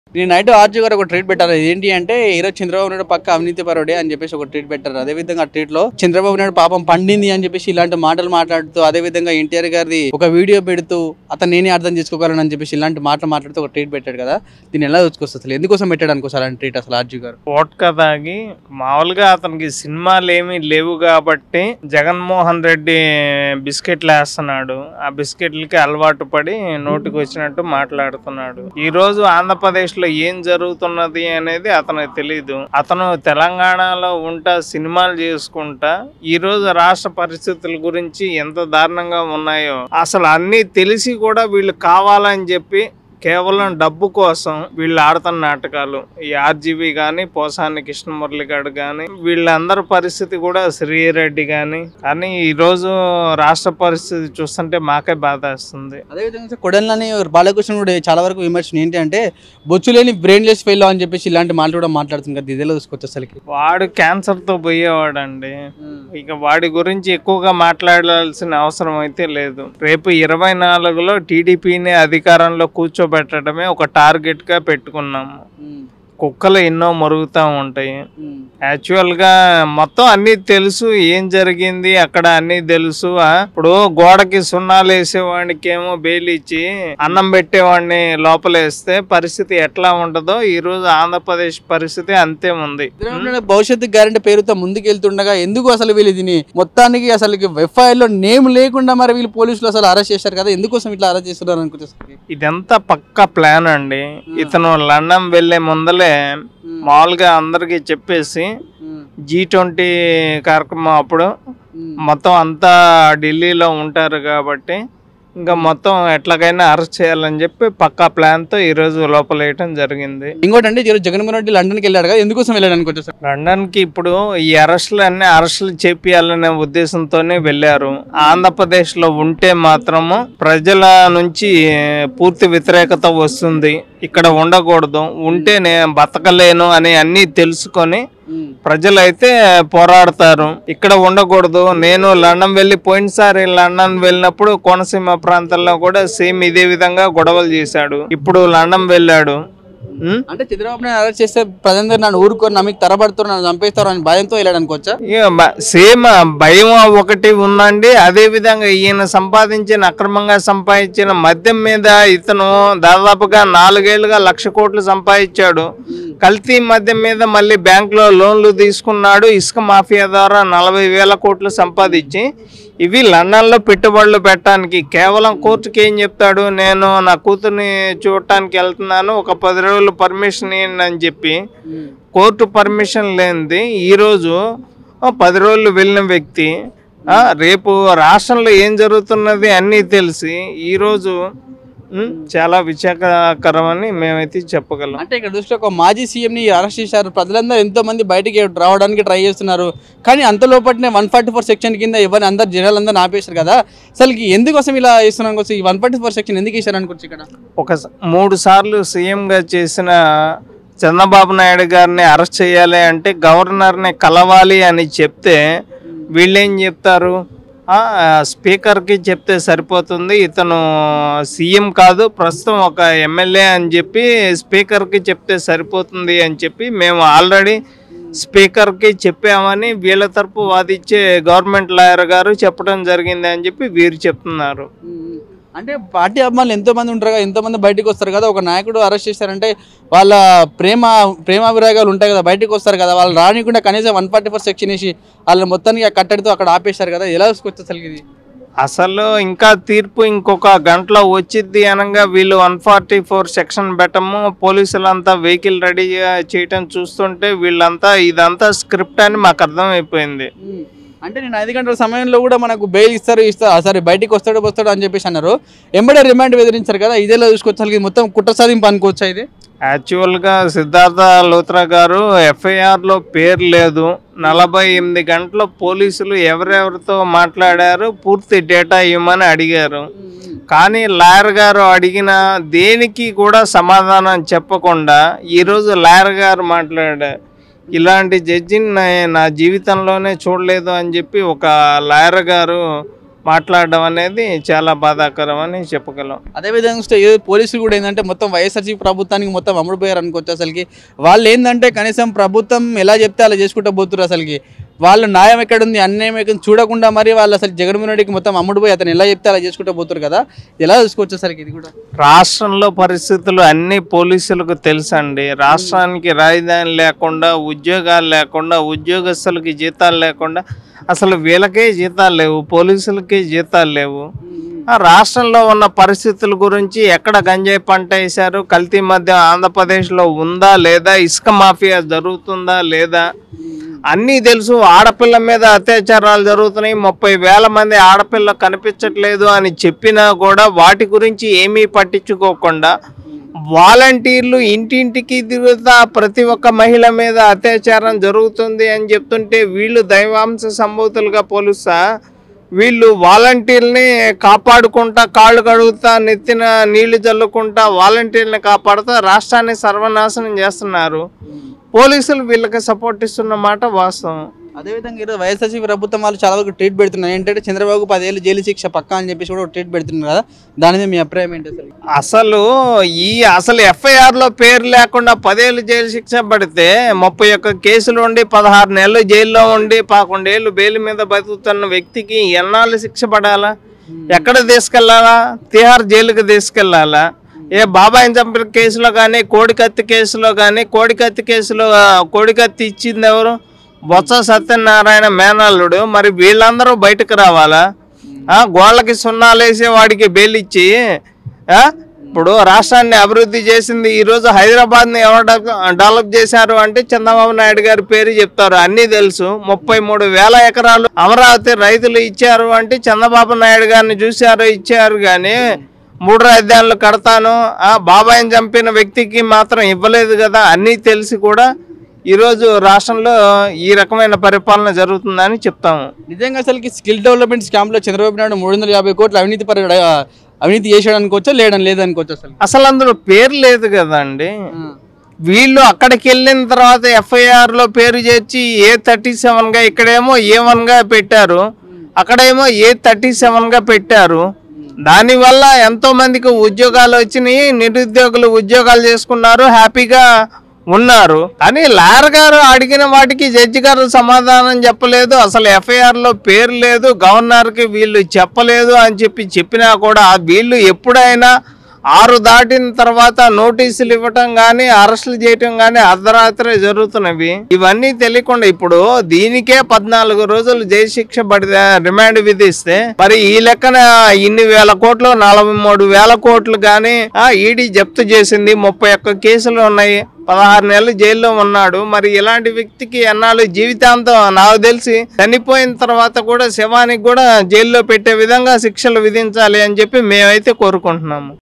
నేను night RG గారు ఒక ట్రీట్ పెట్టారు ఏంటి అంటే ఈరోజు చంద్రబాబు నాయుడు పక్క అవినీతి పరుడే అని చెప్పేసి ఒక ట్రీట్ పెట్టారు అదే విధంగా ఆ ట్రీట్ లో చంద్రబాబు నాయుడు పాపం పండింది అని చెప్పేసి ఇలాంటి మాటలు మాట్లాడుతూ అదే విధంగా ఎన్టీఆర్ గారిది ఒక వీడియో పెడుతూ అతను నేనే అర్థం చేసుకోగలను అని చెప్పేసి ఇలాంటి మాటలు మాట్లాడుతూ ఒక ట్రీట్ పెట్టాడు కదా దీన్ని ఎలా చూసుకొస్తుంది అసలు ఎందుకోసం పెట్టాడు అనుకోసం అలాంటి ట్రీట్ అసలు ఆర్జీ గారు ఓట్కా తాగి మామూలుగా అతనికి సినిమాలు ఏమీ లేవు కాబట్టి జగన్మోహన్ రెడ్డి బిస్కెట్లు వేస్తున్నాడు ఆ బిస్కెట్లకి అలవాటు పడి నోటికి వచ్చినట్టు మాట్లాడుతున్నాడు ఈ రోజు ఆంధ్రప్రదేశ్ లో ఏం జరుగుతున్నది అనేది అతనికి తెలియదు అతను తెలంగాణలో ఉంటా సినిమాలు చేసుకుంటా ఈ రోజు రాష్ట్ర పరిస్థితుల గురించి ఎంత దారుణంగా ఉన్నాయో అసలు అన్నీ తెలిసి కూడా వీళ్ళు కావాలని చెప్పి కేవలం డబ్బు కోసం వీళ్ళు ఆడుతున్న నాటకాలు ఈ ఆర్జీవి కానీ పోసాని కృష్ణమురళి గారు కానీ వీళ్ళందరి పరిస్థితి కూడా శ్రీరెడ్డి కానీ కానీ ఈ రోజు రాష్ట్ర పరిస్థితి చూస్తుంటే మాకే బాధ వేస్తుంది అదే విధంగా కొడలని బాలకృష్ణ కూడా చాలా వరకు విమర్శన ఏంటి అంటే బొచ్చు లేని బ్రెయిన్ లెస్ ఫెయిల్ అని చెప్పేసి ఇలాంటి మాటలు కూడా మాట్లాడుతుంది కదా ఇదేలా చూసుకోవచ్చు అసలుకి వాడు క్యాన్సర్ తో పోయేవాడండి ఇక వాడి గురించి ఎక్కువగా మాట్లాడాల్సిన అవసరం అయితే లేదు రేపు ఇరవై నాలుగులో టీడీపీని అధికారంలో కూర్చోబెట్టడమే ఒక టార్గెట్ గా పెట్టుకున్నాము కుక్కలు ఎన్నో మరుగుతూ ఉంటాయి యాక్చువల్ గా మొత్తం అన్ని తెలుసు ఏం జరిగింది అక్కడ అన్ని తెలుసు ఆ? ఇప్పుడు గోడకి సున్నాలు వేసేవాడికి ఏమో బెయిల్ ఇచ్చి అన్నం పెట్టేవాడిని లోపలేస్తే పరిస్థితి ఎట్లా ఉంటుందో ఈ రోజు ఆంధ్రప్రదేశ్ పరిస్థితి అంతే ఉంది చంద్రబాబు నాయుడు భవిష్యత్తు గ్యారంటీ పేరుతో ముందుకు వెళ్తుండగా ఎందుకు అసలు వీళ్ళు దీన్ని మొత్తానికి అసలు ఎఫ్ఐఆర్ లో నేమ్ లేకుండా మరి వీళ్ళు పోలీసులు అసలు అరెస్ట్ చేశారు కదా ఎందుకోసం ఇట్లా అరెస్ట్ చేస్తున్నారు అనుకుంటే ఇదంతా పక్క ప్లాన్ అండి ఇతను లండన్ వెళ్లే ముందలే మామూలుగా అందరికి చెప్పేసి జీ ట్వంటీ కార్యక్రమం అప్పుడు మొత్తం అంతా ఢిల్లీలో ఉంటారు కాబట్టి ఇంకా మొత్తం ఎట్లాగైనా అరెస్ట్ చేయాలని చెప్పి పక్కా ప్లాన్తో ఈరోజు లోపలేయటం జరిగింది ఇంకోటి అంటే ఈరోజు జగన్మోహన్ రెడ్డి లండన్కి వెళ్ళాడు కదా ఎందుకోసం వెళ్ళాడు అనుకుంటే సార్ లండన్కి ఇప్పుడు ఈ అరెస్టులు అన్ని అరెస్టులు చేపియాలనే ఉద్దేశంతోనే వెళ్ళారు ఆంధ్రప్రదేశ్లో ఉంటే మాత్రము ప్రజల నుంచి పూర్తి వ్యతిరేకత వస్తుంది ఇక్కడ ఉండకూడదు ఉంటే నేను బతకలేను అని అన్నీ తెలుసుకొని ప్రజలైతే పోరాడతారు ఇక్కడ ఉండకూడదు నేను లండన్ వెళ్ళి పోయినసారి లండన్ వెళ్ళినప్పుడు కోనసీమ ప్రాంతాల్లో కూడా సేమ్ ఇదే విధంగా గొడవలు చేశాడు ఇప్పుడు లండన్ వెళ్ళాడు ఉం? అంటే చంద్రబాబు నాయుడు అరెస్ట్ చేస్తే ప్రజలందరూ నన్ను ఊరుకొని నమ్మికి తరబడుతారు నన్ను చంపేస్తారు అని భయంతో వెళ్ళాడు అనుకోవచ్చా ఇక బ- సేమ్ భయం ఒకటి ఉందండి అదే విధంగా ఈయన సంపాదించిన అక్రమంగా సంపాదించిన మద్యం మీద ఇతను దాదాపుగా నాలుగేళ్లుగా లక్ష కోట్లు సంపాదించాడు కల్తీ మద్యం మీద మళ్ళీ బ్యాంకులో లోన్లు తీసుకున్నాడు ఇసుక మాఫియా ద్వారా నలభై వేల కోట్లు సంపాదించి ఇవి లండన్లో పెట్టుబడులు పెట్టడానికి కేవలం కోర్టుకి ఏం చెప్తాడు నేను నా కూతుర్ని చూడటానికి వెళ్తున్నాను ఒక పది రోజులు పర్మిషన్ ఇవ్వండి అని చెప్పి కోర్టు పర్మిషన్ లేనిది ఈరోజు ఆ, పది రోజులు వెళ్ళిన వ్యక్తి ఆ, రేపు రాష్ట్రంలో ఏం జరుగుతున్నది అన్నీ తెలిసి ఈరోజు ఉమ్, చాలా విచారకరమని మేమైతే చెప్పగలం అంటే ఇక్కడ దృష్టి ఒక మాజీ సీఎం ని అరెస్ట్ చేశారు ప్రజలందరూ ఎంతో మంది బయటికి రావడానికి ట్రై చేస్తున్నారు కానీ అంత లోపలనే వన్ ఫార్టీ ఫోర్ సెక్షన్ కింద ఎవరిని అందరు జనాలందరూ ఆపేశారు కదా అసలు ఎందుకోసం ఇలా చేస్తున్నాను కోసం ఈ వన్ ఫార్టీ ఫోర్ సెక్షన్ ఎందుకు వేశారు అనుకోవచ్చు ఇక్కడ ఒక స- మూడు సార్లు సీఎంగా చేసిన చంద్రబాబు నాయుడు గారిని అరెస్ట్ చేయాలి అంటే గవర్నర్ని కలవాలి అని చెప్తే వీళ్ళేం చెప్తారు ఆ, స్పీకర్కి చెప్తే సరిపోతుంది ఇతను సీఎం కాదు ప్రస్తుతం ఒక ఎమ్మెల్యే అని చెప్పి స్పీకర్కి చెప్తే సరిపోతుంది అని చెప్పి మేము ఆల్రెడీ స్పీకర్కి చెప్పామని వీళ్ళ తరపు వాదించే గవర్నమెంట్ లాయర్ గారు చెప్పడం జరిగింది అని చెప్పి వీరు చెప్తున్నారు అంటే పార్టీ అభిమానులు ఎంతో మంది ఉంటారు కదా ఎంతో మంది బయటకు వస్తారు కదా ఒక నాయకుడు అరెస్ట్ చేశారంటే వాళ్ళ ప్రేమ ప్రేమాభిరాగాలు ఉంటాయి కదా బయటకు వస్తారు కదా వాళ్ళు రానికుండా కనీసం వన్ ఫార్టీ ఫోర్ సెక్షన్ వేసి వాళ్ళని మొత్తానికి ఆ కట్టడితో అక్కడ ఆపేశారు కదా ఎలా చూసుకోవచ్చు అసలు ఇది అసలు ఇంకా తీర్పు ఇంకొక గంటలో వచ్చిద్ది అనగా వీళ్ళు వన్ ఫార్టీ ఫోర్ సెక్షన్ పెట్టము పోలీసులంతా వెహికల్ రెడీ చేయటం చూస్తుంటే వీళ్ళంతా ఇదంతా స్క్రిప్ట్ అని మాకు అర్థమైపోయింది అంటే నేను ఐదు గంటల సమయంలో కూడా మనకు బెయిల్ ఇస్తారు ఇస్తారు సరే బయటికి వస్తాడు వస్తాడు అని చెప్పేసి అన్నారు ఎంబడే రిమాండ్ బెదిరించారు కదా ఇదేలా చూసుకోవచ్చు అసలు ఇది మొత్తం కుట్ర సాధింపు అనుకోవచ్చా ఇది యాక్చువల్గా సిద్ధార్థ లోత్రా గారు ఎఫ్ఐఆర్లో పేరు లేదు నలభై ఎనిమిది గంటల పోలీసులు ఎవరెవరితో మాట్లాడారు పూర్తి డేటా ఇవ్వమని అడిగారు కానీ లాయర్ గారు అడిగిన దేనికి కూడా సమాధానం చెప్పకుండా ఈరోజు లాయర్ గారు మాట్లాడారు ఇలాంటి జడ్జిని నా- నా జీవితంలోనే చూడలేదు అని చెప్పి ఒక లాయర్ గారు మాట్లాడడం అనేది చాలా బాధాకరం అని చెప్పగలం అదేవిధంగా చూస్తే ఏ పోలీసులు కూడా ఏంటంటే మొత్తం వైఎస్ఆర్సీ ప్రభుత్వానికి మొత్తం అమ్ముడుపోయారు అనుకోవచ్చు అసలుకి వాళ్ళు ఏంటంటే కనీసం ప్రభుత్వం ఎలా చెప్తే అలా చేసుకుంటూ పోతున్నారు అసలుకి వాళ్ళు న్యాయం ఎక్కడుంది అన్యాయం ఎక్కడ ఉంది చూడకుండా మరి వాళ్ళు అసలు జగన్మోహన్ రెడ్డికి మొత్తం అమ్ముడుపోయి అతను ఎలా చెప్తే అలా చేసుకుంటూ పోతారు కదా ఎలా చూసుకోవచ్చు అసలుకి ఇది కూడా రాష్ట్రంలో పరిస్థితులు అన్ని పోలీసులకు తెలుసండి రాష్ట్రానికి రాజధాని లేకుండా ఉద్యోగాలు లేకుండా ఉద్యోగస్తులకి జీతాలు లేకుండా అసలు వీళ్ళకే జీతాలు లేవు పోలీసులకి జీతాలు లేవు ఆ రాష్ట్రంలో ఉన్న పరిస్థితుల గురించి ఎక్కడ గంజాయి పంట వేశారు కల్తీ మధ్య ఆంధ్రప్రదేశ్లో ఉందా లేదా ఇసుక మాఫియా జరుగుతుందా లేదా అన్నీ తెలుసు ఆడపిల్ల మీద అత్యాచారాలు జరుగుతున్నాయి ముప్పై వేల మంది ఆడపిల్ల కనిపించట్లేదు అని చెప్పినా కూడా వాటి గురించి ఏమీ పట్టించుకోకుండా వాలంటీర్లు ఇంటింటికి తిరుగుతా ప్రతి ఒక్క మహిళ మీద అత్యాచారం జరుగుతుంది అని చెప్తుంటే వీళ్ళు దైవాంశ సంభూతులుగా పోలుస్తా వీళ్ళు వాలంటీర్ని కాపాడుకుంటా కాళ్ళు కడుగుతా నెత్తిన నీళ్లు చల్లుకుంటా వాలంటీర్ని కాపాడుతా రాష్ట్రాన్ని సర్వనాశనం చేస్తున్నారు పోలీసులు వీళ్ళకి సపోర్ట్ ఇస్తున్న మాట వాస్తవం అదేవిధంగా ఈరోజు వైఎస్ఆర్సీ ప్రభుత్వం వాళ్ళు చాలా వరకు ట్రీట్ పెడుతున్నారు ఏంటంటే చంద్రబాబు పదేళ్ళు జైలు శిక్ష పక్కా అని చెప్పేసి కూడా ట్రీట్ పెడుతున్నారు కదా దాని మీద మీ అభిప్రాయం ఏంటి అసలు అసలు ఈ అసలు ఎఫ్ఐఆర్ లో పేరు లేకుండా పదేళ్ళు జైలు శిక్ష పడితే ముప్పై ఒక్క కేసులు ఉండి పదహారు నెలలు జైల్లో ఉండి పదకొండేళ్ళు బెయిల్ మీద బతుకుతున్న వ్యక్తికి ఎన్నాళ్ళు శిక్ష పడాలా ఎక్కడ తీసుకెళ్లాలా తిహార్ జైలుకి తీసుకెళ్లాలా ఏ బాబాయిని చంపిన కేసులో కానీ కోడికత్తి కేసులో కానీ కోడికత్తి కేసులో ఆ, కోడికత్తి ఇచ్చింది ఎవరు బొత్స సత్యనారాయణ మేనల్లుడు మరి వీళ్ళందరూ బయటకు రావాలా ఆ, గోళ్ళకి సున్నాలు వేసే వాడికి బెయిల్ ఇచ్చి ఆ, ఇప్పుడు రాష్ట్రాన్ని అభివృద్ధి చేసింది ఈరోజు హైదరాబాద్ని ఎవరు డెవ- డెవలప్ చేశారు అంటే చంద్రబాబు నాయుడు గారి పేరు చెప్తారు అన్నీ తెలుసు ముప్పై మూడు వేల ఎకరాలు అమరావతి రైతులు ఇచ్చారు అంటే చంద్రబాబు నాయుడు గారిని చూశారు ఇచ్చారు కానీ మూడు రాజధానులు కడతాను ఆ బాబాయిని చంపిన వ్యక్తికి మాత్రం ఇవ్వలేదు కదా అన్నీ తెలిసి కూడా ఈరోజు రాష్ట్రంలో ఈ రకమైన పరిపాలన జరుగుతుందని చెప్తాము నిజంగా అసలుకి స్కిల్ డెవలప్మెంట్ స్కామ్ లో చంద్రబాబు నాయుడు మూడు వందల యాభై కోట్లు అవినీతి పర అవినీతి చేసాడు అనుకోవచ్చా లేదని లేదనుకోవచ్చు అసలు అసలు అందులో పేరు లేదు కదండి వీళ్ళు అక్కడికి వెళ్ళిన తర్వాత ఎఫ్ఐఆర్ లో పేరు చేర్చి ఏ థర్టీ సెవెన్ గా ఇక్కడేమో ఏ వన్ గా పెట్టారు అక్కడేమో ఏ థర్టీ సెవెన్ గా పెట్టారు దానివల్ల ఎంతో మందికి ఉద్యోగాలు వచ్చినాయి నిరుద్యోగులు ఉద్యోగాలు చేసుకున్నారు హ్యాపీగా ఉన్నారు కానీ లాయర్ గారు అడిగిన వాటికి జడ్జి గారు సమాధానం చెప్పలేదు అసలు ఎఫ్ఐఆర్ లో పేరు లేదు గవర్నర్ కి వీళ్ళు చెప్పలేదు అని చెప్పి చెప్పినా కూడా వీళ్ళు ఎప్పుడైనా ఆరు దాటిన తర్వాత నోటీసులు ఇవ్వటం కానీ అరెస్టులు చేయటం కానీ అర్ధరాత్రి జరుగుతున్నవి ఇవన్నీ తెలియకుండా ఇప్పుడు దీనికే పద్నాలుగు రోజులు జైలు శిక్ష పడి రిమాండ్ విధిస్తే మరి ఈ లెక్కన ఇన్ని వేల కోట్లు నలభై మూడు వేల కోట్లు కానీ ఈడీ జప్తు చేసింది ముప్పై ఒక్క కేసులు ఉన్నాయి పదహారు నెలలు జైల్లో ఉన్నాడు మరి ఇలాంటి వ్యక్తికి ఎన్నాళ్ళు జీవితాంతం నాకు తెలిసి చనిపోయిన తర్వాత కూడా శవానికి కూడా జైల్లో పెట్టే విధంగా శిక్షలు విధించాలి అని చెప్పి మేమైతే కోరుకుంటున్నాము